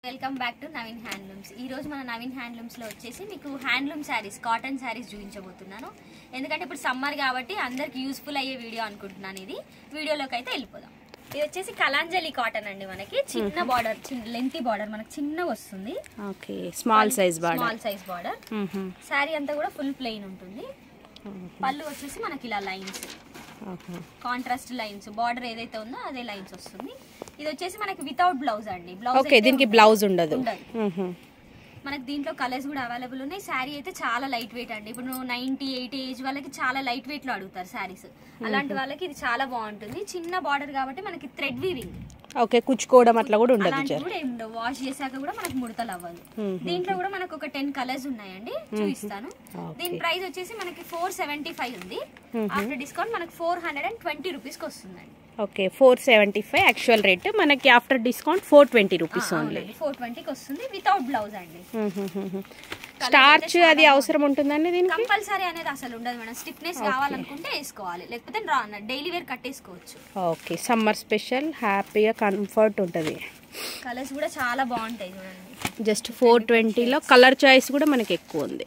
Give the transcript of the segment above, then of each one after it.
Welcome back to Naveen handlooms ఈ రోజు మన నవీన్ హ్యాండ్లూమ్స్ లో వచ్చేసి మీకు హ్యాండ్లూమ్ శారీస్ కాటన్ శారీస్ చూపించబోతున్నాను ఎందుకంటే ఇప్పుడు సమ్మర్ కాబట్టి అందరికి యూస్ఫుల్ అయ్యే వీడియో అనుకుంటున్నాను ఇది వీడియోలోకి అయితే వెళ్ళిపోదాం ఇది వచ్చేసి కలాంజలి కాటన్ అండి మనకి చిన్న బార్డర్ చిన్న లెంతీ బార్డర్ మనకి చిన్నగా వస్తుంది okay small size border small size border sari అంతా కూడా ఫుల్ ప్లెయిన్ ఉంటుంది పళ్ళు వచ్చేసి మనకి ఇలా లైన్స్ కాంట్రాస్ట్ లైన్స్ బార్డర్ ఏదైతే ఉందో అదే లైన్స్ వస్తుంది ఇది వచ్చేసి మనకి వితౌట్ బ్లౌజ్ అండి బ్లౌజ్ ఓకే దీనికి బ్లౌజ్ ఉండదు ఉండదు మనకి దీంట్లో కలర్స్ కూడా అవైలబుల్ ఉన్నాయి శారీ అయితే చాలా లైట్ వెయిట్ అండి ఇప్పుడు నైన్టీ ఎయిటీ ఏజ్ వాళ్ళకి చాలా లైట్ వెయిట్ లో అడుగుతారు శారీస్ అలాంటి వాళ్ళకి ఇది చాలా బాగుంటుంది చిన్న బార్డర్ కాబట్టి మనకి థ్రెడ్ వీవింగ్ ఓకే కుచ్చుకోవడం అట్లా కూడా ఉండదు అలాంటివి జర కూడా ఏమి ఉండవు వాష్ చేశాక కూడా మనకు ముడతలు అవ్వదు మ్మ్. దీంట్లో కూడా మనకు ఒక టెన్ కలర్స్ ఉన్నాయండి చూపిస్తాను ఓకే. దీని ప్రైస్ వచ్చేసి మనకి ఫోర్ సెవెంటీ ఫైవ్ ఉంది ఆఫ్టర్ డిస్కౌంట్ మనకి four hundred and twenty rupees కి వస్తుందండి okay four seventy five actual rate మనకి after discount four twenty rupees only four ట్వంటీకి వస్తుంది వితౌట్ బ్లౌజ్ అండి స్టార్చ్ అది అవసరం ఉంటుందండి దీనికి కంపల్సరీ అనేది అసలు ఉండదు మేడం స్టిఫ్నెస్ కావాలనుకుంటే వేసుకోవాలి లేకపోతే డైలీ వేర్ కట్టేసుకోవచ్చు ఓకే సమ్మర్ స్పెషల్ హ్యాపీగా కంఫర్ట్ ఉంటుంది కలర్స్ కూడా చాలా బాగుంటాయి చూడండి జస్ట్ ఫోర్ ట్వంటీలో కలర్ చాయిస్ కూడా మనకి ఎక్కువ ఉంది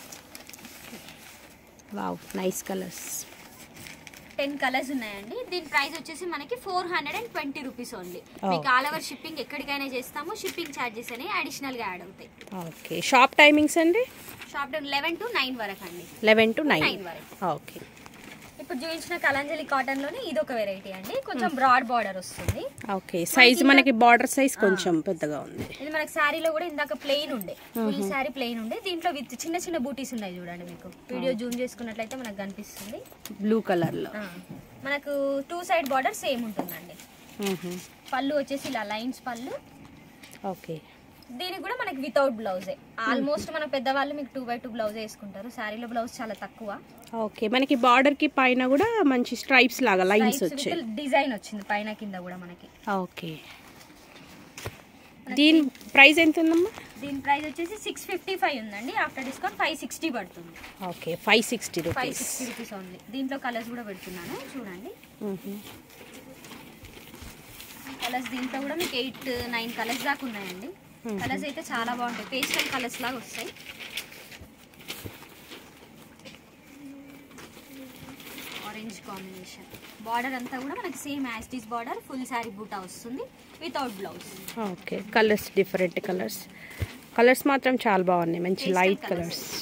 wow nice colours ten colours ఉన్నాయండి దీని ప్రైస్ వచ్చేసి మనకి four hundred and twenty rupees only మీకు ఆల్ ఓవర్ షిప్పింగ్ ఎక్కడికైనా చేస్తాము షిప్పింగ్ ఛార్జెస్ అనేవి అడిషనల్ గా యాడ్ అవుతాయి ఓకే షాప్ టైమింగ్స్ అండి షాప్ లెవెన్ టు నైన్ వరకు అండి లెవెన్ టు నైన్ నైన్ వరకు ఓకే ఇప్పుడు చూపించిన కలంజలి కాటన్ లోనే ఇది ఒక వెరైటీ అండి కొంచెం బ్రాడ్ బార్డర్ వస్తుంది ఓకే సైజ్ మనకి బార్డర్ సైజ్ కొంచెం పెద్దగా ఉంది ఇది మనకి శారీలో కూడా ఇందాక ప్లెయిన్ ఉండే ఫుల్ శారీ ప్లెయిన్ ఉండే దీంట్లో విత్ చిన్న చిన్న బూటీస్ ఉన్నాయి చూడండి మీకు వీడియో జూమ్ చేసుకున్నట్లయితే మనకు కనిపిస్తుంది బ్లూ కలర్లో ఆ, మనకు టూ సైడ్ బార్డర్ సేమ్ ఉంటుందండి పళ్ళు వచ్చేసి ఇలా లైన్స్ పళ్ళు ఓకే దీనికి కూడా మనకి వితౌట్ బ్లౌజే ఆల్మోస్ట్ మన పెద్దవాళ్ళు మీకు టూ బై టూ బ్లౌజ్ వేసుకుంటారు శారీలో బ్లౌజ్ చాలా తక్కువ ఓకే మనకి బార్డర్ కి పైన కూడా మంచి స్ట్రైప్స్ లాగా లైన్స్ వచ్చాయి డిజైన్ వచ్చింది పైన కింద కూడా మనకి ఓకే దీని ప్రైస్ ఎంత ఉందమ్మా దీని ప్రైస్ వచ్చేసి సిక్స్ ఫిఫ్టీ ఫైవ్ ఉందండి ఆఫ్టర్ డిస్కౌంట్ ఫైవ్ సిక్స్టీ పడుతుంది okay five sixty five rupees sixty rupees only దీంట్లో కలర్స్ కూడా పెడుతున్నాను చూడండి కలర్స్ దీంట్లో కూడా మీకు ఎయిట్ నైన్ కలర్స్ దాకా ఉన్నాయండి కలర్స్ అయితే చాలా బాగుంటాయి పేస్టల్ కలర్స్ లాగా వస్తాయి ఆరెంజ్ కాంబినేషన్ బార్డర్ అంతా కూడా మనకి సేమ్ యాస్టీస్ బార్డర్ ఫుల్ శారీ బూటా వస్తుంది without blouse okay colours different colours colours మాత్రం చాలా బాగున్నాయి మంచి Pastel light colours. Colours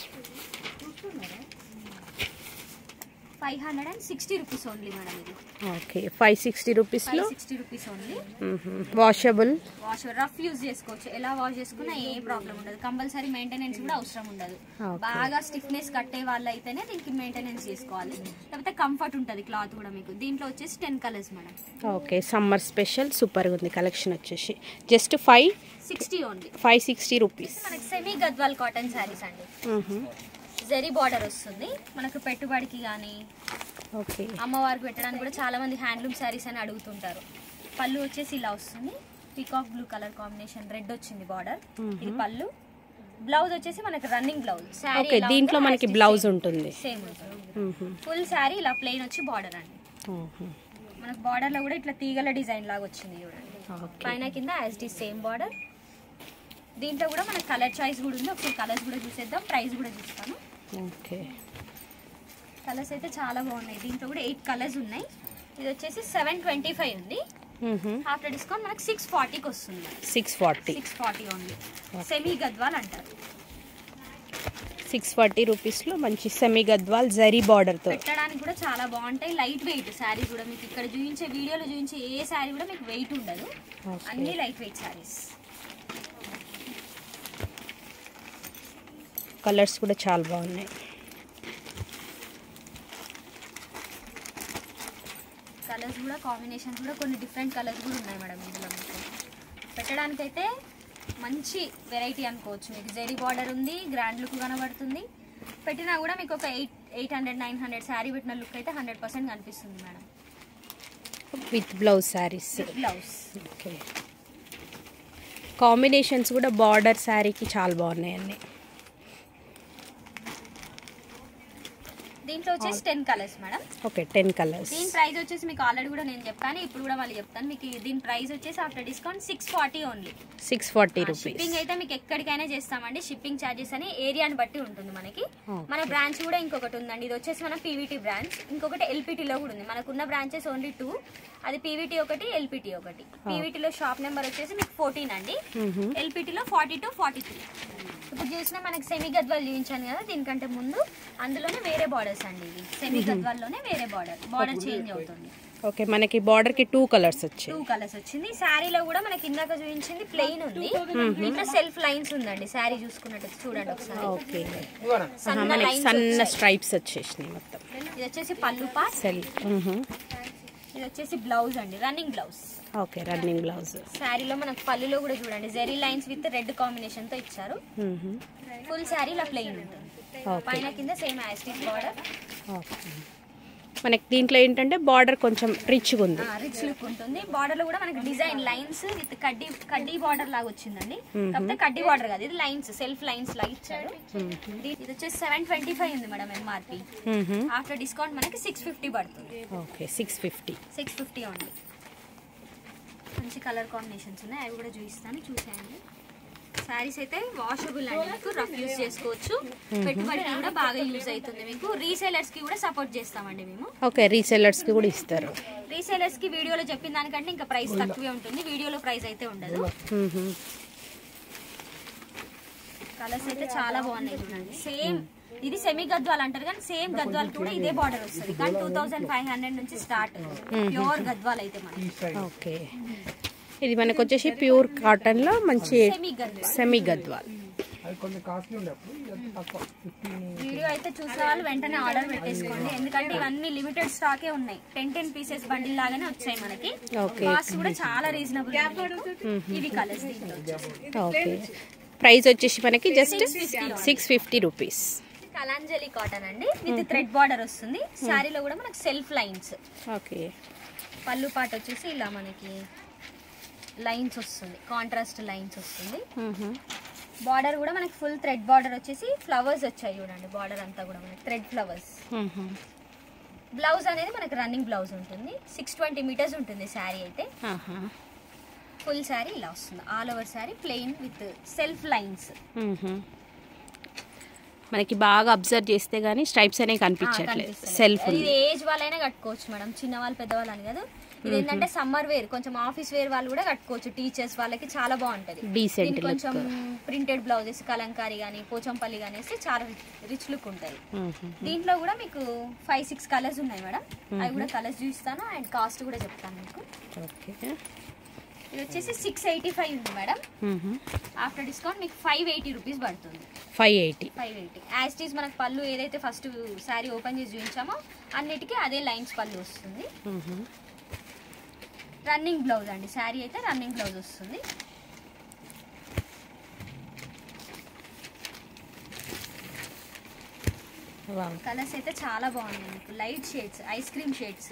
five hundred and sixty rupees only madam ఇది ఓకే ఫైవ్ సిక్స్టీ రూపీస్లో five sixty rupees only washable wash rough use చేసుకోవచ్చు ఎలా వాష్ చేసుకున్నా ఏ ప్రాబ్లం ఉండదు కంపల్సరీ మెయింటెనెన్స్ కూడా అవసరం ఉండదు Okay. బాగా స్టిఫ్నెస్ కట్టే వాళ్ళు అయితేనే దీనికి మెయింటెనెన్స్ చేసుకోవాలి లేకపోతే కంఫర్ట్ ఉంటుంది క్లాత్ కూడా మీకు దీంట్లో వచ్చేసి ten colours madam okay summer special సూపర్గా ఉంది కలెక్షన్ వచ్చేసి just five sixty only five sixty rupees మనకి సెమీ గద్వాల్ కాటన్ శారీస్ అండి జరీ బార్డర్ వస్తుంది మనకు పెట్టుబడికి కానీ ఓకే అమ్మవారికి పెట్టడానికి కూడా చాలా మంది హ్యాండ్లూమ్ శారీస్ అని అడుగుతుంటారు పళ్ళు వచ్చేసి ఇలా వస్తుంది peacock blue colour combination red వచ్చింది బార్డర్ ఇది పళ్ళు బ్లౌజ్ వచ్చేసి మనకి రన్నింగ్ బ్లౌజ్ ఓకే దీంట్లో మనకి బ్లౌజ్ ఉంటుంది సేమ్ ఉంటుంది ఫుల్ శారీ ఇలా ప్లెయిన్ వచ్చి బార్డర్ అండి మనకు బార్డర్ లో కూడా ఇట్లా తీగల డిజైన్ లాగా వచ్చింది చూడండి ఓకే పైన కింద యాజ్ టీ సేమ్ బార్డర్ దీంట్లో కూడా మనకి కలర్ చాయిస్ కూడా ఉంది ఒకసారి కలర్స్ కూడా చూసేద్దాం ప్రైస్ కూడా చూస్తాను ఓకే కలర్స్ అయితే చాలా బాగున్నాయి దీంట్లో కూడా ఎయిట్ కలర్స్ ఉన్నాయి ఇది వచ్చేసి సెవెన్ ట్వంటీ ఫైవ్ ఉంది ఆఫ్టర్ డిస్కౌంట్ మనకి సిక్స్ ఫార్టీకి వస్తుంది six forty six forty only semi Gadwal అంటారు సిక్స్ ఫార్టీ రూపీస్లో మంచి సెమీ గద్వాల్ జరీ బార్డర్తో పెట్టడానికి కూడా చాలా బాగుంటాయి లైట్ వెయిట్ శారీ కూడా మీకు ఇక్కడ చూపించే వీడియోలో చూపించే ఏ శారీ కూడా మీకు వెయిట్ ఉండదు అన్ని లైట్ వెయిట్ శారీస్ కలర్స్ కూడా చాలా బాగున్నాయి కలర్స్ కూడా కాంబినేషన్స్ కూడా కొన్ని డిఫరెంట్ కలర్స్ కూడా ఉన్నాయి మేడం ఇందులో మీకు పెట్టడానికైతే మంచి వెరైటీ అనుకోవచ్చు మీకు జెరీ బార్డర్ ఉంది గ్రాండ్ లుక్ కనబడుతుంది పెట్టినా కూడా మీకు ఒక eight eight hundred nine hundred sari పెట్టిన లుక్ అయితే హండ్రెడ్ పర్సెంట్ కనిపిస్తుంది madam with blouse saris blouse okay combinations కూడా బార్డర్ శారీకి చాలా బాగున్నాయి అన్ని దీంట్లో దీంట్లో వచ్చేసి ten colours madam okay ten colours దీని ప్రైస్ వచ్చేసి మీకు ఆల్రెడీ కూడా నేను చెప్పాను ఇప్పుడు కూడా మళ్ళీ చెప్తాను మీకు దీని ప్రైస్ వచ్చేసి after discount six forty only six forty rupees shipping అయితే మీకు ఎక్కడికైనా చేస్తామండి షిప్పింగ్ ఛార్జెస్ అని ఏరియాని బట్టి ఉంటుంది మనకి Okay. మన బ్రాంచ్ కూడా ఇంకొకటి ఉందండి ఇది వచ్చేసి మన పీవీటీ బ్రాంచ్ ఇంకొకటి LPT లో కూడా ఉంది మనకున్న బ్రాంచెస్ ఓన్లీ టూ అది పీవీటీ ఒకటి ఎల్పిటి ఒకటి PVT లో షాప్ నెంబర్ వచ్చేసి మీకు ఫోర్టీన్ అండి LPT లో ఫార్టీ టూ ఫార్టీ త్రీ ఇప్పుడు చూసిన మనకి సెమీ గద్వాల్ చూపించాను కదా దీనికంటే ముందు అందులోనే వేరే బార్డర్స్ అండి ఇవి సెమీ గద్వాల్లోనే వేరే బార్డర్ బార్డర్ చేంజ్ అవుతుంది ఓకే మనకి బార్డర్కి టూ కలర్స్ వచ్చాయి టూ కలర్స్ వచ్చింది శారీలో కూడా మనకి ఇందాక చూపించింది ప్లెయిన్ ఉంది దీంట్లో సెల్ఫ్ లైన్స్ ఉందండి శారీ చూసుకున్నట్టు చూడండి ఒకసారి ఓకే సన్న మనకి లైన్స్ సన్న వచ్చాయి. స్ట్రైప్స్ వచ్చేసినాయి మొత్తం ఇది వచ్చేసి పళ్ళు పార్ట్ సెల్ ఇది వచ్చేసి బ్లౌజ్ అండి running blouse okay running blouse శారీలో మనకు పళ్ళులో కూడా చూడండి zari lines with red combination తో ఇచ్చారు ఫుల్ శారీ ఇలా ప్లెయిన్ ఉంటుంది ఓకే పైన కింద సేమ్ యాస్టిక్ బార్డర్ ఓకే మనకి దీంట్లో ఏంటంటే బార్డర్ కొంచెం రిచ్గా ఉంది రిచ్ లుక్ ఉంటుంది బార్డర్ లో కూడా మనకి డిజైన్ లైన్స్ విత్ కడ్డీ కడ్డీ బార్డర్ లాగా వచ్చిందండి కాకపోతే కడ్డీ బార్డర్ కాదు ఇది లైన్స్ సెల్ఫ్ లైన్స్ లాగా ఇచ్చారు ఇది ఇది వచ్చేసి సెవెన్ ట్వంటీ ఫైవ్ ఉంది మేడం ఎంఆర్పి ఆఫ్టర్ డిస్కౌంట్ మనకి సిక్స్ ఫిఫ్టీ పడుతుంది okay six fifty six fifty only మంచి కలర్ కాంబినేషన్స్ ఉన్నాయి అవి కూడా చూపిస్తాను చూసేయండి శారీస్ అయితే వాషబుల్ అండి మీకు రఫ్ యూస్ చేసుకోవచ్చు పెట్టుబడికి కూడా బాగా యూజ్ అవుతుంది మీకు రీసేలర్స్ కి కూడా సపోర్ట్ చేస్తామండి మేము ఓకే రీసెల్లర్స్కి కూడా ఇస్తారు రీసేలర్స్ కి వీడియోలో చెప్పిన దానికంటే ఇంకా ప్రైస్ తక్కువే ఉంటుంది వీడియోలో ప్రైస్ అయితే ఉండదు కలర్స్ అయితే చాలా బాగున్నాయి చూడండి సేమ్ ఇది సెమీ గద్వాల్ అంటారు కానీ సేమ్ గద్వాల్ కూడా ఇదే బార్డర్ వస్తుంది కానీ టూ థౌసండ్ ఫైవ్ హండ్రెడ్ నుంచి స్టార్ట్ ప్యూర్ గద్వాల్ అయితే మనకి ఓకే ఇది మనకు వచ్చేసి ప్యూర్ కాటన్లో మంచి సెమీ గద్వాల్ సెమీ గద్వాల్ అది కొంచెం కాస్ట్లీ ఉండే అప్పుడు ఇది తక్కువ ఫిఫ్టీన్ వీడియో అయితే చూసిన వాళ్ళు వెంటనే ఆర్డర్ పెట్టేసుకోండి ఎందుకంటే ఇవన్నీ లిమిటెడ్ స్టాకే ఉన్నాయి టెన్ టెన్ పీసెస్ బండిల్ లాగానే వచ్చాయి మనకి Okay. కాస్ట్ కూడా చాలా రీజనబుల్ ఇవి కలర్స్ దీంట్లో వచ్చేసి. ఓకే ప్రైస్ వచ్చేసి మనకి just six fifty rupees Kalanjali cotton అండి విత్ థ్రెడ్ బార్డర్ వస్తుంది శారీలో కూడా మనకి సెల్ఫ్ లైన్స్ ఓకే పళ్ళు పాట వచ్చేసి ఇలా మనకి లైన్స్ వస్తుంది కాంట్రాస్ట్ లైన్స్ వస్తుంది బార్డర్ కూడా మనకి ఫుల్ థ్రెడ్ బార్డర్ వచ్చేసి ఫ్లవర్స్ వచ్చాయి చూడండి బార్డర్ అంతా కూడా మనకి థ్రెడ్ ఫ్లవర్స్ బ్లౌజ్ అనేది మనకి రన్నింగ్ బ్లౌజ్ ఉంటుంది సిక్స్ ట్వంటీ మీటర్స్ ఉంటుంది శారీ అయితే ఫుల్ శారీ ఇలా వస్తుంది all over sari plain with self lines మనకి బాగా అబ్జర్వ్ చేస్తే గానీ స్ట్రైప్స్ అనేవి కనిపించట్లేదు సెల్ఫ్ ఇది ఉంది ఏజ్ వాళ్ళైనా కట్టుకోవచ్చు మేడం చిన్న వాళ్ళు పెద్దవాళ్ళు అని కదా ఇది ఏంటంటే సమ్మర్ వేర్ కొంచెం ఆఫీస్ వేర్ వాళ్ళు కూడా కట్టుకోవచ్చు టీచర్స్ వాళ్ళకి చాలా బాగుంటది డీసెంట్ దీనికి కొంచెం ప్రింటెడ్ బ్లౌజెస్ కలంకారీ కానీ పోచంపల్లి కానీ వేస్తే చాలా రిచ్ లుక్ ఉంటుంది దీంట్లో కూడా మీకు ఫైవ్ సిక్స్ కలర్స్ ఉన్నాయి మేడం అవి కూడా కలర్స్ చూపిస్తాను అండ్ కాస్ట్ కూడా చెప్తాను మీకు ఓకే ఇది వచ్చేసి సిక్స్ ఎయిటీ ఫైవ్ ఉంది మేడం ఆఫ్టర్ డిస్కౌంట్ మీకు ఫైవ్ ఎయిటీ రూపీస్ పడుతుంది ఫైవ్ ఎయిటీ ఫైవ్ ఎయిటీ యాస్టీస్ మనకు పళ్ళు ఏదైతే ఫస్ట్ శారీ ఓపెన్ చేసి చూపించామో అన్నిటికీ అదే లైన్స్ పళ్ళు వస్తుంది రన్నింగ్ బ్లౌజ్ అండి శారీ అయితే రన్నింగ్ బ్లౌజ్ వస్తుంది కలర్స్ అయితే చాలా బాగున్నాయి మీకు light shades ice cream shades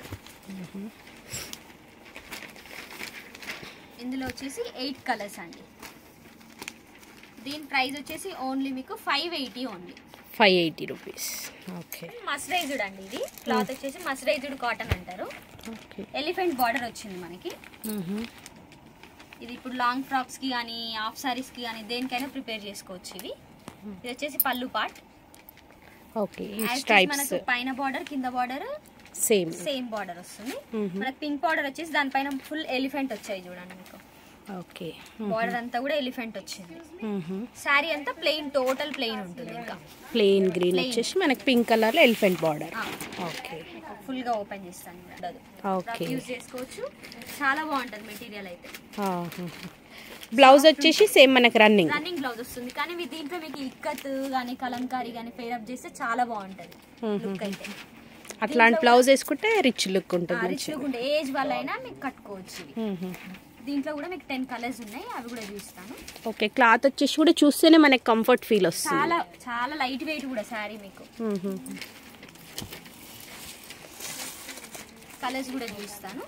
ఇందులో వచ్చేసి ఎయిట్ కలర్స్ అండి దీని ప్రైస్ వచ్చేసి ఓన్లీ మీకు five eighty only five eighty rupees okay mercerised అండి ఇది క్లాత్ వచ్చేసి మస్రైజ్డ్ కాటన్ అంటారు ఓకే ఎలిఫెంట్ బార్డర్ వచ్చింది మనకి ఇది ఇప్పుడు లాంగ్ ఫ్రాక్స్ కి కానీ హాఫ్ సారీస్ కి కానీ దేనికైనా ప్రిపేర్ చేసుకోవచ్చు ఇవి ఇది వచ్చేసి పళ్ళు పార్ట్ ఓకే ఈ As it is స్ట్రైప్స్ మనకు పైన బార్డర్ కింద బార్డర్ సేమ్ సేమ్ బార్డర్ వస్తుంది మనకి పింక్ బార్డర్ వచ్చేసి దానిపైన ఫుల్ ఎలిఫెంట్ వచ్చాయి చూడండి మీకు ఓకే బార్డర్ అంతా కూడా ఎలిఫెంట్ వచ్చింది శారీ అంతా ప్లెయిన్ టోటల్ ప్లెయిన్ ఉంటుంది ఇంకా ప్లెయిన్ గ్రీన్ వచ్చేసి మనకి పింక్ కలర్లో ఎలిఫెంట్ బార్డర్ ఓకే ఫుల్ గా ఓపెన్ చేస్తాను ఉండదు ఓకే యూజ్ చేసుకోవచ్చు చాలా బాగుంటది మెటీరియల్ అయితే బ్లౌజ్ వచ్చేసి సేమ్ మనకి రన్నింగ్ రన్నింగ్ బ్లౌజ్ వస్తుంది కానీ మీ దీంట్లో మీకు ఇక్కత్ కానీ కలంకారీ కానీ ఫేరప్ చేస్తే చాలా బాగుంటది లుక్ అయితే అట్లాంటి బ్లౌజ్ వేసుకుంటే రిచ్ లుక్ ఉంటుంది రిచ్ లుక్ ఉంటే ఏజ్ వాళ్ళైనా మీకు కట్టుకోవచ్చు ఇవి దీంట్లో కూడా మీకు టెన్ కలర్స్ ఉన్నాయి అవి కూడా చూస్తాను ఓకే క్లాత్ వచ్చేసి కూడా చూస్తేనే మనకి కంఫర్ట్ ఫీల్ వస్తుంది చాలా చాలా లైట్ వెయిట్ కూడా శారీ మీకు కలర్స్ కూడా చూస్తాను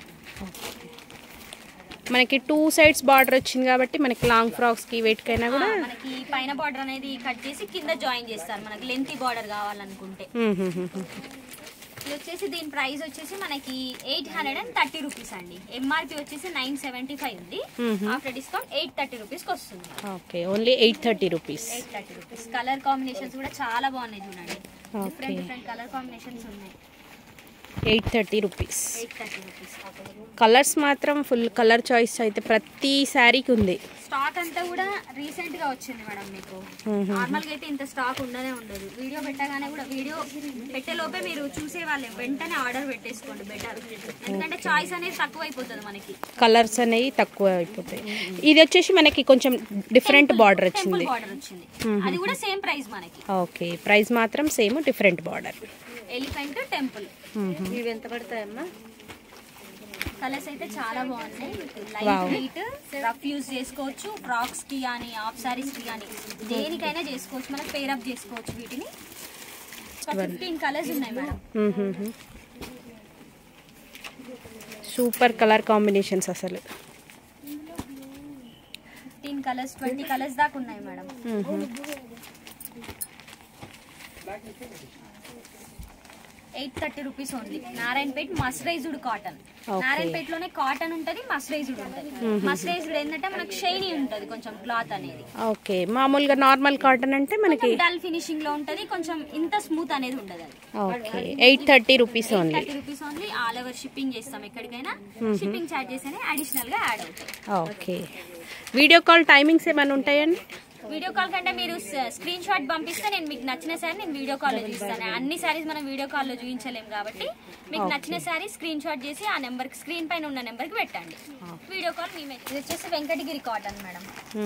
మనకి టూ సైడ్స్ బార్డర్ వచ్చింది కాబట్టి మనకి లాంగ్ ఫ్రాక్స్ కి వేటికైనా కూడా ఆ, మనకి పైన బార్డర్ అనేది కట్ చేసి కింద జాయిన్ చేస్తారు మనకి లెంతీ బార్డర్ కావాలనుకుంటే ఇది వచ్చేసి దీని ప్రైస్ వచ్చేసి మనకి eight hundred and thirty rupees అండి ఎంఆర్పి వచ్చేసి నైన్ సెవెంటీ ఫైవ్ ఉంది hmm. After discount eight thirty రూపీస్కి వస్తుంది okay only eight thirty rupees eight thirty rupees colour combinations కూడా చాలా బాగున్నాయి చూడండి Okay. Different different colour combinations ఉన్నాయి eight thirty rupees eight thirty rupees colours మాత్రం ఫుల్ కలర్ చాయిస్ అయితే ప్రతి శారీకి ఉంది స్టాక్ అంతా కూడా రీసెంట్ గా వచ్చింది మేడం మీకు నార్మల్ గా అయితే ఇంత స్టాక్ ఉండనే ఉండదు వీడియో పెట్టగానే కూడా వీడియో పెట్టే లోపే మీరు చూసే వాళ్ళే వెంటనే ఆర్డర్ పెట్టేసుకోండి బెటర్ ఎందుకంటే చాయిస్ అనేది తక్కువ అయిపోతుంది మనకి కలర్స్ అనేవి తక్కువ అయిపోతాయి ఇది వచ్చేసి మనకి కొంచెం డిఫరెంట్ బార్డర్ టెంపుల్ వచ్చింది బార్డర్ వచ్చింది అది కూడా సేమ్ ప్రైస్ మనకి ఓకే ప్రైస్ మాత్రం same different border elephant temple ఇవి ఎంత పడతాయమ్మా కలర్స్ అయితే చాలా బాగున్నాయి Wow. Light weight rough use చేసుకోవచ్చు ఫ్రాక్స్ కి కానీ ఆఫ్ సారీస్ కి కానీ దేనికైనా చేసుకోవచ్చు మనం పేరప్ చేసుకోవచ్చు వీటిని ఫిఫ్టీన్ కలర్స్ ఉన్నాయి మేడం సూపర్ కలర్ కాంబినేషన్స్ అసలు ఫిఫ్టీన్ కలర్స్ ట్వంటీ కలర్స్ దాకా ఉన్నాయి madam eight thirty rupees only Narayanpet mercerised cotton Okay. Narayanpet లోనే కాటన్ ఉంటది మస్రైజ్డ్ ఉంటది మస్రైజ్డ్ ఏంటంటే మనకు షైనీ ఉంటది కొంచెం క్లాత్ అనేది ఓకే మామూలుగా నార్మల్ కాటన్ అంటే మనకి డల్ ఫినిషింగ్ లో ఉంటది కొంచెం ఇంత స్మూత్ అనేది ఉండదు అది okay eight thirty rupees only thirty rupees only all over shipping చేస్తాం ఎక్కడికైనా షిప్పింగ్ చార్జెస్ అనేవి అడిషనల్ గా యాడ్ అవుతాయి ఓకే వీడియో కాల్ టైమింగ్స్ ఏమైనా ఉంటాయండి వీడియో కాల్ కంటే మీరు స్క్రీన్ షాట్ పంపిస్తే నేను మీకు నచ్చిన సారీ నేను వీడియో కాల్ లో చూపిస్తాను అన్ని సారీస్ మనం వీడియో కాల్ లో చూపించలేం కాబట్టి మీకు నచ్చిన సారీ స్క్రీన్ షాట్ చేసి ఆ నెంబర్ స్క్రీన్ పైన ఉన్న నెంబర్ కి పెట్టండి వీడియో కాల్ మేమే ఇది వచ్చేసి Venkatagiri cotton madam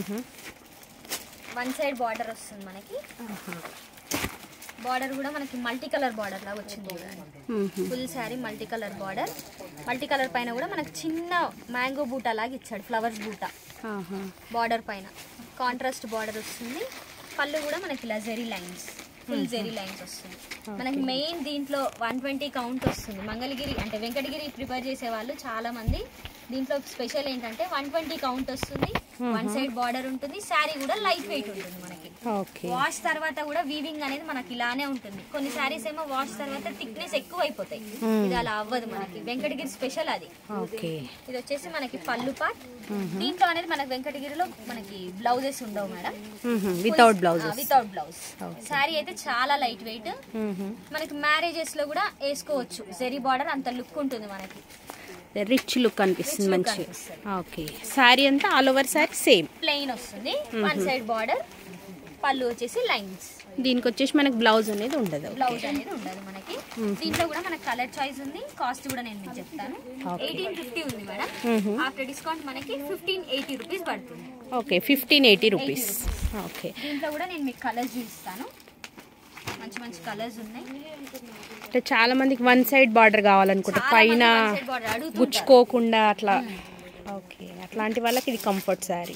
one side border వస్తుంది మనకి బార్డర్ కూడా మనకి మల్టీ కలర్ బార్డర్ లాగా వచ్చింది చూడండి full sari multi colour border multi colour పైన కూడా మనకు చిన్న మ్యాంగో బూటా లాగా ఇచ్చాడు ఫ్లవర్స్ బూటా బార్డర్ పైన కాంట్రాస్ట్ బార్డర్ వస్తుంది పళ్ళు కూడా మనకి ఇలా zari lines full zari lines వస్తుంది మనకి మెయిన్ దీంట్లో వన్ ట్వంటీ కౌంట్ వస్తుంది మంగళగిరి అంటే వెంకటగిరి ప్రిపేర్ చేసే వాళ్ళు చాలా మంది దీంట్లో స్పెషల్ ఏంటంటే వన్ ట్వంటీ కౌంట్ వస్తుంది వన్ సైడ్ బార్డర్ ఉంటుంది శారీ కూడా లైట్ వెయిట్ ఉంటుంది మనకి ఓకే వాష్ తర్వాత కూడా వీవింగ్ అనేది మనకి ఇలానే ఉంటుంది కొన్ని శారీస్ ఏమో వాష్ తర్వాత థిక్నెస్ ఎక్కువ అయిపోతాయి ఇది అలా అవ్వదు మనకి వెంకటగిరి స్పెషల్ అది ఓకే ఇది వచ్చేసి మనకి పళ్ళు పార్ట్ దీంట్లో అనేది మనకి వెంకటగిరిలో మనకి బ్లౌజెస్ ఉండవు madam without blouses without blouse sari అయితే చాలా లైట్ వెయిట్ మనకి మ్యారేజెస్ లో కూడా వేసుకోవచ్చు జెరీ బార్డర్ అంత లుక్ ఉంటుంది మనకి రిచ్ లుక్ అనిపిస్తుంది look మంచి అనిపిస్తుంది. ఓకే శారీ అంతా all over sari same plain వస్తుంది వన్ సైడ్ బార్డర్ పళ్ళు వచ్చేసి లైన్స్ దీనికి వచ్చేసి మనకి బ్లౌజ్ అనేది ఉండదు బ్లౌజ్ అనేది ఉండదు మనకి దీంట్లో కూడా మనకి కలర్ చాయిస్ ఉంది కాస్ట్ కూడా నేను మీకు చెప్తాను ఎయిటీన్ ఫిఫ్టీ ఉంది మేడం ఆఫ్టర్ డిస్కౌంట్ మనకి ఫిఫ్టీన్ ఎయిటీ రూపీస్ పడుతుంది okay fifteen eighty rupees okay దీంట్లో కూడా నేను మీకు కలర్స్ చూపిస్తాను మంచి మంచి కలర్స్ ఉన్నాయి అంటే చాలా మందికి వన్ సైడ్ బార్డర్ కావాలనుకుంటా చాలా పైన మంది one side border అడుగుతుంటారు. గుచ్చుకోకుండా అట్లా ఓకే అట్లాంటి వాళ్ళకి ఇది కంఫర్ట్ శారీ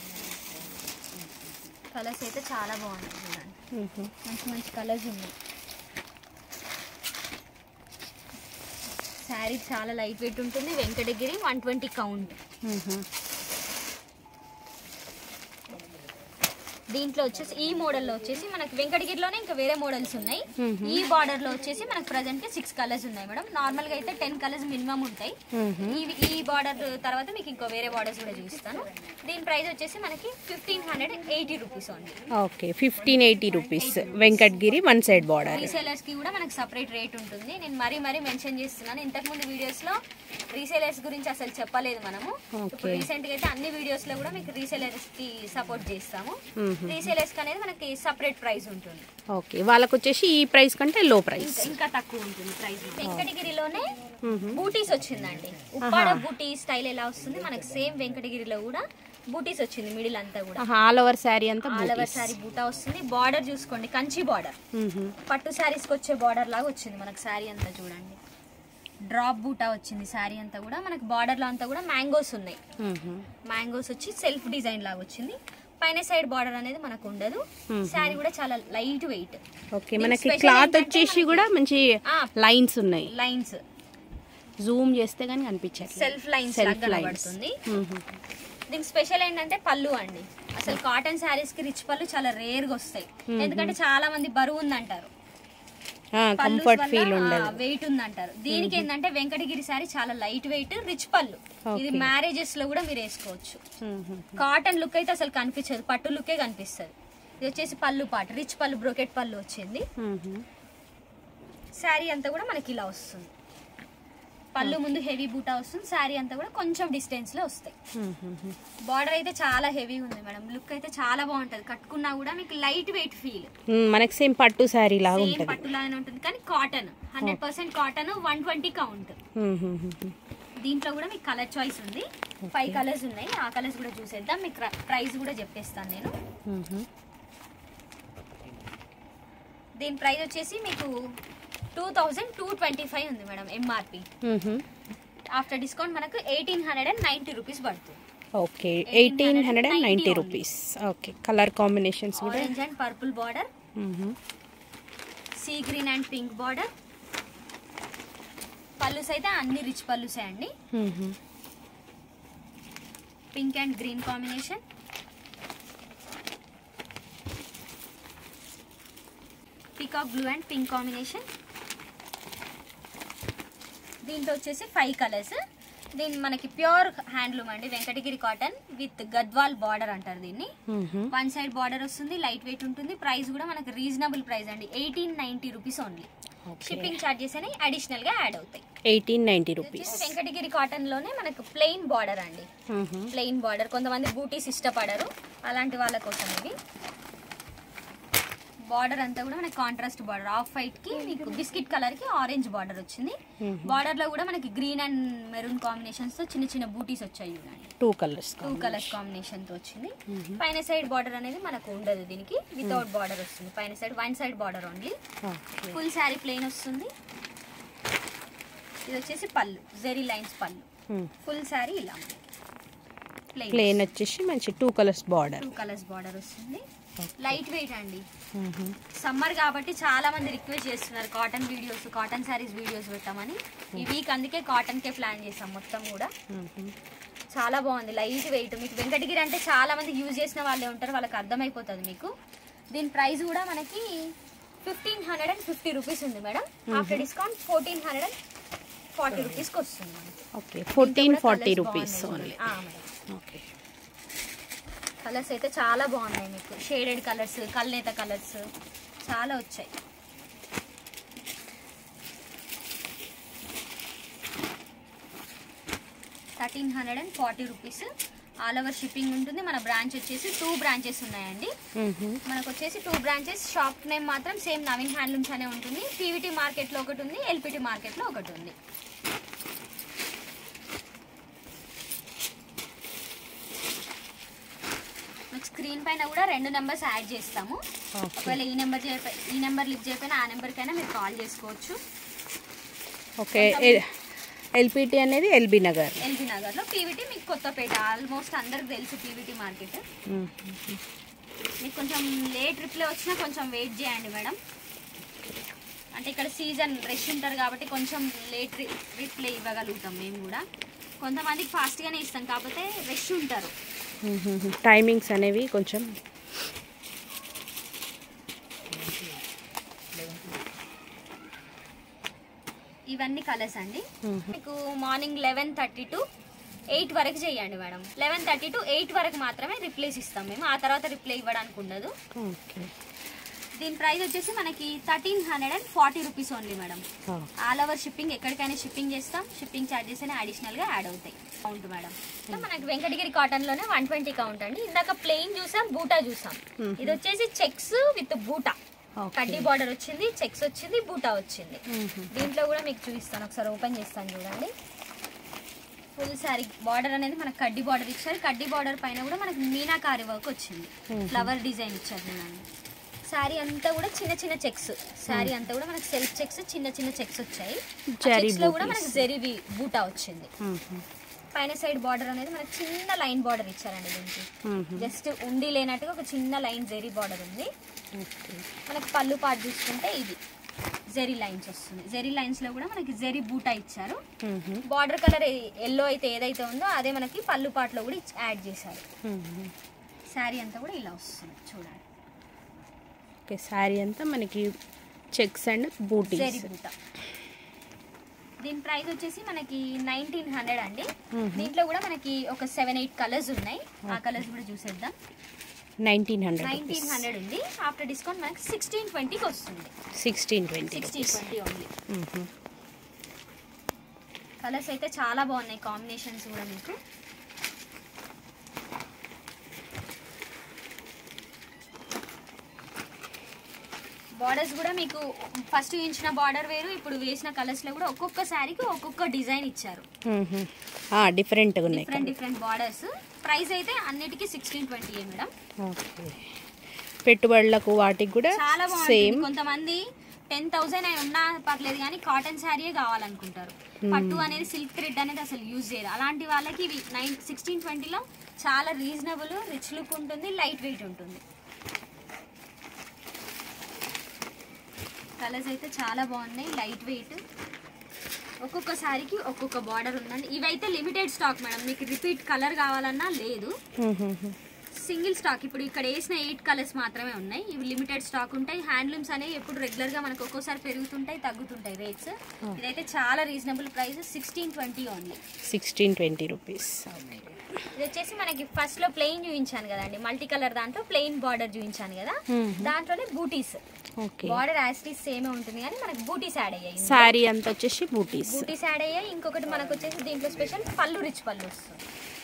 కలర్స్ అయితే చాలా బాగున్నాయి చూడండి మంచి మంచి కలర్స్ ఉన్నాయి శారీ చాలా లైట్ వెయిట్ ఉంటుంది వెంకటగిరి వన్ ట్వంటీ కౌంట్ దీంట్లో వచ్చేసి ఈ మోడల్లో వచ్చేసి మనకి వెంకటగిరిలోనే ఇంకా వేరే మోడల్స్ ఉన్నాయి ఈ బార్డర్ లో వచ్చేసి మనకి ప్రజెంట్ సిక్స్ కలర్స్ ఉన్నాయి మేడం నార్మల్ గా అయితే టెన్ కలర్స్ మినిమం ఉంటాయి ఇవి ఈ బార్డర్ తర్వాత మీకు ఇంకో వేరే బార్డర్స్ కూడా చూపిస్తాను దీని ప్రైస్ వచ్చేసి మనకి fifteen hundred eighty rupees only okay fifteen eighty rupees Venkatagiri one side border resellers కి కూడా మనకి సపరేట్ రేట్ ఉంటుంది నేను మరీ మరీ మెన్షన్ చేస్తున్నాను ఇంతకు ముందు వీడియోస్ లో రీసేలర్స్ గురించి అసలు చెప్పలేదు మనము ఇప్పుడు రీసెంట్ గా అయితే అన్ని వీడియోస్ లో కూడా మీకు రీసేలర్స్ కి సపోర్ట్ చేస్తాము రీసేలర్స్ కి అనేది మనకి సపరేట్ ప్రైస్ ఉంటుంది ఓకే వాళ్ళకి వచ్చేసి ఈ ప్రైస్ కంటే లో ప్రైస్ ఇంకా- ఇంకా తక్కువ ఉంటుంది ప్రైస్ వెంకటగిరిలోనే బూటీస్ వచ్చిందండి ఉప్పాడ బూటీ స్టైల్ ఎలా వస్తుంది మనకి సేమ్ వెంకటగిరిలో కూడా బూటీస్ వచ్చింది మిడిల్ అంతా కూడా ఆల్ ఓవర్ శారీ అంతా ఆల్ ఓవర్ సారీ బూటా వస్తుంది బార్డర్ చూసుకోండి కంచి బార్డర్ పట్టు శారీస్ కి వచ్చే బార్డర్ లాగా వచ్చింది మనకి శారీ అంతా చూడండి డ్రాప్ బూటా వచ్చింది శారీ అంతా కూడా మనకి బార్డర్ లో అంతా కూడా మ్యాంగోస్ ఉన్నాయి మ్యాంగోస్ వచ్చి సెల్ఫ్ డిజైన్ లాగా వచ్చింది పైన సైడ్ బార్డర్ అనేది మనకు ఉండదు శారీ కూడా చాలా లైట్ వెయిట్ ఓకే మనకి క్లాత్ వచ్చేసి కూడా మంచి లైన్స్ ఉన్నాయి లైన్స్ జూమ్ చేస్తే కానీ కనిపించారు సెల్ఫ్ లైన్స్ Self లాగా lines. కనబడుతుంది దీనికి స్పెషల్ ఏంటంటే పళ్ళు అండి అసలు కాటన్ శారీస్ కి రిచ్ పళ్ళు చాలా రేర్ గా వస్తాయి ఎందుకంటే చాలా మంది బరువు ఉందంటారు కంఫర్ట్ ఫీల్ ఉండదు వెయిట్ ఉందంటారు దీనికి ఏంటంటే వెంకటగిరి సారీ చాలా లైట్ వెయిట్ రిచ్ పళ్ళు ఇది Okay. మ్యారేజెస్ లో కూడా మీరు వేసుకోవచ్చు మ్మ్. కాటన్ లుక్ అయితే అసలు కనిపించదు పట్టు లుక్కే కనిపిస్తుంది ఇది వచ్చేసి పళ్ళు పాట రిచ్ పళ్ళు బ్రోకెట్ పళ్ళు వచ్చింది మ్మ్. శారీ అంతా కూడా మనకి ఇలా వస్తుంది పళ్ళు ముందు హెవీ బూటా వస్తుంది శారీ అంతా కూడా కొంచెం డిస్టెన్స్ లో వస్తాయి మ్మ్. బార్డర్ అయితే చాలా హెవీ ఉంది మేడం లుక్ అయితే చాలా బాగుంటది కట్టుకున్నా కూడా మీకు లైట్ వెయిట్ ఫీల్ మ్మ్. మనకి సేమ్ పట్టు శారీ లాగా సేమ్ ఉంటుంది పట్టులాగానే ఉంటుంది కానీ cotton hundred percent cotton one twenty count hmm. దీంట్లో కూడా మీకు కలర్ చాయిస్ ఉంది ఫైవ్ కలర్స్ ఉన్నాయి ఆ కలర్స్ కూడా చూసేద్దాం మీకు ప్రైస్ కూడా చెప్పేస్తాను నేను మ్మ్. దీని ప్రైస్ వచ్చేసి మీకు two thousand two twenty five ఉంది madam MRP hmm. After discount మనకు eighteen hundred and ninety rupees పడుతుంది okay eighteen hundred and ninety 1890 rupees okay colour combinations కూడా orange and purple border hmm. Sea green and pink border పళ్ళుస్ అయితే అన్ని rich పళ్ళుసే అండి hmm. Pink and green combination peacock blue and pink combination దీంట్లో వచ్చేసి five colours దీని మనకి ప్యూర్ హ్యాండ్లూమ్ అండి Venkatagiri cotton with Gadwal border అంటారు దీన్ని మ్మ్. వన్ సైడ్ బార్డర్ వస్తుంది లైట్ వెయిట్ ఉంటుంది ప్రైస్ కూడా మనకి రీజనబుల్ ప్రైస్ అండి eighteen ninety rupees only okay shipping charges అని అడిషనల్ గా యాడ్ అవుతాయి ఎయిటీన్ నైంటీ ఇది రూపీస్ వచ్చేసి వెంకటగిరి కాటన్ లోనే మనకు ప్లెయిన్ బార్డర్ అండి మ్మ్. ప్లెయిన్ బార్డర్ కొంతమంది బూటీస్ ఇష్టపడరు అలాంటి వాళ్ళ కోసం ఇది బార్డర్ అంతా కూడా మనకి కాంట్రాస్ట్ బార్డర్ ఆఫ్ వైట్ కి మీకు బిస్కెట్ కలర్ కి ఆరెంజ్ బార్డర్ వచ్చింది బార్డర్ లో కూడా మనకి గ్రీన్ అండ్ మెరూన్ కాంబినేషన్స్ తో చిన్న చిన్న బూటీస్ వచ్చాయి చూడండి two colours two colours combination తో వచ్చింది పైన సైడ్ బార్డర్ అనేది మనకు ఉండదు దీనికి వితౌట్ బార్డర్ వస్తుంది పైన side one side border only okay full sari plain వస్తుంది ఇది వచ్చేసి పళ్ళు జెరీ లైన్స్ పళ్ళు ఫుల్ శారీ ఇలా ప్లెయిన్ ప్లేన్ వచ్చేసి మంచి two colours border two colours border వస్తుంది లైట్ వెయిట్ అండి సమ్మర్ కాబట్టి చాలా మంది రిక్వెస్ట్ చేస్తున్నారు cotton videos cotton saris videos పెట్టామని ఈ వీక్ అందుకే కాటన్ కే ప్లాన్ చేసాం మొత్తం కూడా చాలా బాగుంది లైట్ వెయిట్ మీకు వెంకటగిరి అంటే చాలా మంది యూజ్ చేసిన వాళ్ళే ఉంటారు వాళ్ళకి అర్థమైపోతుంది మీకు దీని ప్రైస్ కూడా మనకి fifteen hundred and fifty rupees ఉంది madam after discount fourteen hundred and forty రూపీస్కి వస్తుంది మనకి ఓకే ఫోర్టీన్ దీంట్లో కూడా ఫార్టీ colours రూపీస్ బాగున్నాయి ఓన్లీ చూడండి. ఆ, మేడం. ఓకే కలర్స్ అయితే చాలా బాగున్నాయి మీకు షేడెడ్ కలర్స్ కల్నేత కలర్స్ చాలా వచ్చాయి thirteen hundred and forty rupees all over shipping ఉంటుంది మన బ్రాంచ్ వచ్చేసి టూ బ్రాంచెస్ ఉన్నాయండి మనకు వచ్చేసి టూ బ్రాంచెస్ షాప్ నేమ్ మాత్రం సేమ్ నవీన్ హ్యాండ్లూమ్స్ అనే ఉంటుంది పీవీటీ మార్కెట్లో ఒకటి ఉంది ఎల్పిటి మార్కెట్లో ఒకటి ఉంది మీకు స్క్రీన్ పైన కూడా రెండు నెంబర్స్ యాడ్ చేస్తాము ఓకే ఒకవేళ ఈ నెంబర్ చేయపై ఈ నెంబర్ లిఫ్ట్ చేయకపోయినా ఆ నెంబర్కైనా మీరు కాల్ చేసుకోవచ్చు ఓకే ఎల్పిటి అనేది ఎల్బీ నగర్ ఎల్బీ నగర్లో పీవీటీ మీకు కొత్తపేట ఆల్మోస్ట్ అందరికి తెలుసు పీవీటీ మార్కెట్ మీకు కొంచెం లేట్ రిప్లై వచ్చినా కొంచెం వెయిట్ చేయండి మేడం అంటే ఇక్కడ సీజన్ రష్ ఉంటారు కాబట్టి కొంచెం లేట్ రిప్లై ఇవ్వగలుగుతాం మేము కూడా కొంతమందికి ఫాస్ట్గానే ఇస్తాం కాకపోతే రష్ ఉంటారు టైమింగ్స్ అనేవి కొంచెం ఇవన్నీ కలర్స్ అండి మీకు morning eleven thirty to eight వరకు చేయండి madam eleven thirty to eight వరకు మాత్రమే రిప్లేస్ ఇస్తాం మేము ఆ తర్వాత రిప్లై ఇవ్వడానికి ఉండదు ఓకే దీని ప్రైస్ వచ్చేసి మనకి thirteen hundred and forty rupees only madam all over shipping ఎక్కడికైనా షిప్పింగ్ చేస్తాం షిప్పింగ్ ఛార్జెస్ అని అడిషనల్ గా యాడ్ అవుతాయి కౌంట్ మేడం ఇంకా మనకి వెంకటగిరి కాటన్ లోనే వన్ ట్వంటీ కౌంట్ అండి ఇందాక ప్లెయిన్ చూసాం బూటా చూసాం ఇది వచ్చేసి చెక్స్ విత్ బూటా Okay. కడ్డీ బార్డర్ వచ్చింది చెక్స్ వచ్చింది బూటా వచ్చింది దీంట్లో కూడా మీకు చూపిస్తాను ఒకసారి ఓపెన్ చేస్తాను చూడండి ఫుల్ సారీ బార్డర్ అనేది మనకు కడ్డీ బార్డర్ ఇచ్చారు కడ్డీ బార్డర్ పైన కూడా మనకి మీనాకారి వర్క్ వచ్చింది ఫ్లవర్ డిజైన్ ఇచ్చారు చూడండి శారీ అంతా కూడా చిన్న చిన్న చెక్స్ శారీ అంతా కూడా మనకి సెల్ఫ్ చెక్స్ చిన్న చిన్న చెక్స్ వచ్చాయి జరీ చెక్స్ లో కూడా booties. మనకి జరీ బూటా వచ్చింది పైన సైడ్ బార్డర్ అనేది మనకి చిన్న లైన్ బార్డర్ ఇచ్చారండి దీనికి జస్ట్ ఉండి లేనట్టుగా ఒక చిన్న లైన్ జెరీ బార్డర్ ఉంది మనకి పళ్ళు పాటు చూసుకుంటే ఇది జెరీ లైన్స్ వస్తుంది జెరీ లైన్స్ లో కూడా మనకి జెరీ బూటా ఇచ్చారు బార్డర్ కలర్ ఎల్లో అయితే ఏదైతే ఉందో అదే మనకి పళ్ళు పాటలో కూడా ఇచ్- యాడ్ చేశారు శారీ అంతా కూడా ఇలా వస్తుంది చూడండి ఓకే శారీ అంతా మనకి చెక్స్ అండ్ బూటీస్ జరీ బూట దీని ప్రైస్ వచ్చేసి మనకి నైన్టీన్ హండ్రెడ్ అండి దీంట్లో కూడా మనకి ఒక సెవెన్ ఎయిట్ కలర్స్ ఉన్నాయి ఆ కలర్స్ కూడా చూసేద్దాం నైన్టీన్ హండ్రెడ్ నైన్టీన్ హండ్రెడ్ ఉంది ఆఫ్టర్ డిస్కౌంట్ మనకి సిక్స్టీన్ ట్వంటీకి వస్తుంది sixteen twenty sixteen twenty only colours అయితే చాలా బాగున్నాయి కాంబినేషన్స్ కూడా మీకు బార్డర్స్ కూడా మీకు ఫస్ట్ ఇచ్చిన బార్డర్ వేరు ఇప్పుడు వేసిన కలర్స్ లో కూడా ఒక్కొక్క శారీకి ఒక్కొక్క డిజైన్ ఇచ్చారు డిఫరెంట్గా ఉన్నాయి డిఫరెంట్ డిఫరెంట్ బార్డర్స్ ప్రైస్ అయితే అన్నిటికీ సిక్స్టీన్ ట్వంటీ మేడం ఓకే పెట్టుబడులకు వాటికి కూడా చాలా బాగుంటుంది సేమ్ కొంతమంది టెన్ థౌసండ్ అయి ఉన్నా పర్లేదు కానీ కాటన్ శారీయే కావాలనుకుంటారు పట్టు అనేది సిల్క్ థ్రెడ్ అనేది అసలు యూజ్ చేయరు అలాంటి వాళ్ళకి ఇవి నైన్ సిక్స్టీన్ ట్వంటీలో చాలా రీజనబుల్ రిచ్ లుక్ ఉంటుంది లైట్ వెయిట్ ఉంటుంది కలర్స్ అయితే చాలా బాగున్నాయి లైట్ వెయిట్ ఒక్కొక్క శారీకి ఒక్కొక్క బార్డర్ ఉందండి ఇవైతే లిమిటెడ్ స్టాక్ మేడం మీకు రిపీట్ కలర్ కావాలన్నా లేదు సింగిల్ స్టాక్ ఇప్పుడు ఇక్కడ వేసిన ఎయిట్ కలర్స్ మాత్రమే ఉన్నాయి ఇవి లిమిటెడ్ స్టాక్ ఉంటాయి హ్యాండ్లూమ్స్ అనేవి ఎప్పుడు రెగ్యులర్ గా మనకు ఒక్కోసారి పెరుగుతుంటాయి తగ్గుతుంటాయి రేట్స్ ఇదైతే చాలా reasonable price sixteen twenty only sixteen twenty rupees ఇది వచ్చేసి మనకి ఫస్ట్ లో ప్లెయిన్ చూపించాను కదండి మల్టీ కలర్ దాంట్లో ప్లెయిన్ బార్డర్ చూపించాను కదా దాంట్లోనే బూటీస్ ఓకే బార్డర్ యాస్టీస్ సేమే ఉంటుంది కానీ మనకి బూటీస్ యాడ్ అయ్యాయి శారీ అంతా వచ్చేసి బూటీస్ బూటీస్ యాడ్ అయ్యాయి ఇంకొకటి మనకు వచ్చేసి దీంట్లో స్పెషల్ పళ్ళు రిచ్ పళ్ళు వస్తుంది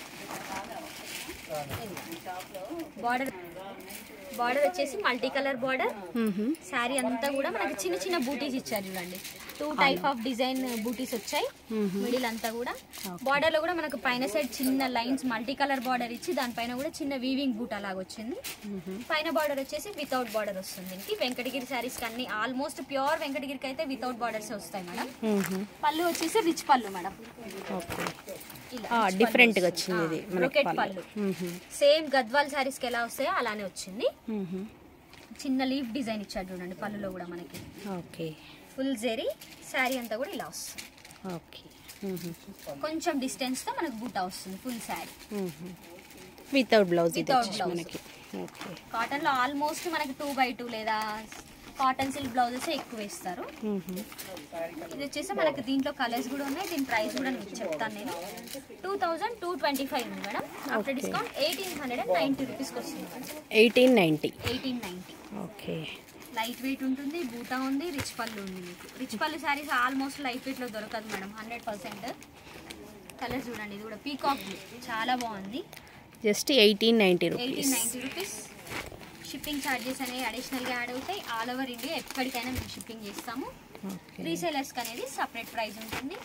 బార్డర్ బార్డర్ వచ్చేసి మల్టీ కలర్ బార్డర్ శారీ అంతా కూడా మనకి చిన్న చిన్న బూటీస్ ఇచ్చారు చూడండి టూ టైప్ ఆఫ్ డిజైన్ బూటీస్ వచ్చాయి మిడిల్ అంతా కూడా బార్డర్ లో కూడా మనకు పైన సైడ్ చిన్న లైన్స్ మల్టీ కలర్ బార్డర్ ఇచ్చి దానిపైన కూడా చిన్న వీవింగ్ బూట్ అలాగ వచ్చింది పైన బార్డర్ వచ్చేసి వితౌట్ బార్డర్ వస్తుంది దీనికి వెంకటగిరి శారీస్ అన్ని ఆల్మోస్ట్ ప్యూర్ వెంకటగిరికి అయితే వితౌట్ బార్డర్స్ వస్తాయి మేడం పళ్ళు వచ్చేసి రిచ్ పళ్ళు మేడం ఓకే ఇలా డిఫరెంట్గా వచ్చింది ఇది మనకి బ్రొకెట్ పళ్ళు పళ్ళు సేమ్ గద్వాల్ శారీస్ కి ఎలా వస్తాయో అలానే వచ్చింది చిన్న లీఫ్ డిజైన్ ఇచ్చాడు చూడండి పళ్ళులో కూడా మనకి ఓకే ఫుల్ జెరీ శారీ అంతా కూడా ఇలా వస్తుంది ఓకే కొంచెం డిస్టెన్స్ తో మనకు బూటా వస్తుంది ఫుల్ శారీ వితౌట్ బ్లౌజ్ ఇది Without వచ్చేసి blouse. మనకి ఓకే కాటన్ లో ఆల్మోస్ట్ మనకి టూ బై టూ లేదా కాటన్ సిల్క్ బ్లౌజెస్ ఎక్కువ వేస్తారు ఇది వచ్చేసి మనకి దీంట్లో కలర్స్ కూడా ఉన్నాయి దీని ప్రైస్ కూడా నేను చెప్తాను నేను two thousand two twenty five ఉంది madam after discount eighteen hundred and ninety రూపీస్కి వస్తుంది madam eighteen ninety eighteen ninety okay light weight ఉంటుంది బూటా ఉంది రిచ్ పళ్ళు ఉంది మీకు రిచ్ పళ్ళు శారీస్ ఆల్మోస్ట్ లైట్ వెయిట్లో దొరకదు మేడం హండ్రెడ్ పర్సెంట్ కలర్ చూడండి ఇది కూడా పీకాక్ బ్లూ చాలా బాగుంది just eighteen ninety eighteen rupees ninety rupees shipping charges అనేవి అడిషనల్గా యాడ్ అవుతాయి ఆల్ ఓవర్ ఇండియా ఎక్కడికైనా మేము షిప్పింగ్ చేస్తాము ఓకే రీసేలర్స్కి అనేది సపరేట్ ప్రైస్ ఉంటుంది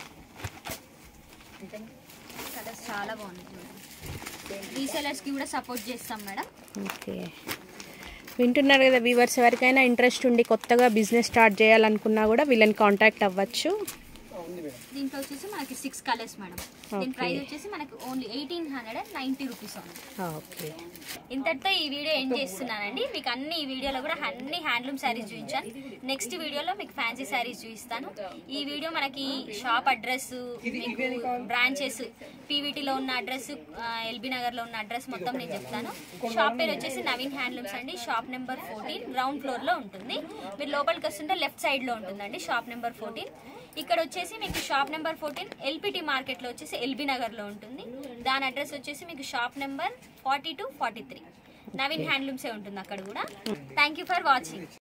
కలర్స్ చాలా బాగున్నాయి చూడండి రీసేలర్స్కి కూడా సపోర్ట్ చేస్తాం మేడం ఓకే వింటున్నారు కదా వ్యూవర్స్ ఎవరికైనా ఇంట్రెస్ట్ ఉండి కొత్తగా బిజినెస్ స్టార్ట్ చేయాలనుకున్నా కూడా వీళ్ళని కాంటాక్ట్ అవ్వచ్చు ఉంది మేడం దీంట్లో వచ్చేసి మనకి సిక్స్ కలర్స్ మేడం దీని Okay. ప్రైస్ వచ్చేసి మనకి only eighteen hundred and ninety rupees ఉంది ఓకే ఇంతటితో ఈ వీడియో ఎండ్ చేస్తున్నానండి మీకు అన్ని ఈ వీడియోలో కూడా అన్ని హ్యాండ్లూమ్ శారీస్ చూపించాను నెక్స్ట్ వీడియోలో మీకు ఫ్యాన్సీ శారీస్ చూపిస్తాను ఈ వీడియో మనకి షాప్ అడ్రస్ మీకు బ్రాంచెస్ పీవీటీలో ఉన్న అడ్రస్ ఎల్బీ నగర్ లో ఉన్న అడ్రస్ మొత్తం నేను చెప్తాను షాప్ పేరు వచ్చేసి నవీన్ హ్యాండ్లూమ్స్ అండి shop number fourteen ground floor లో ఉంటుంది మీరు లోపలికి వస్తుంటే లెఫ్ట్ సైడ్ లో ఉంటుందండి షాప్ నెంబర్ ఫోర్టీన్ ఇక్కడ వచ్చేసి మీకు shop number fourteen LPT market లో వచ్చేసి ఎల్బీ నగర్ లో ఉంటుంది దాని అడ్రస్ వచ్చేసి మీకు shop number forty two forty three Naveen హ్యాండ్లూమ్సే ఉంటుంది అక్కడ కూడా థ్యాంక్ యూ ఫర్ వాచింగ్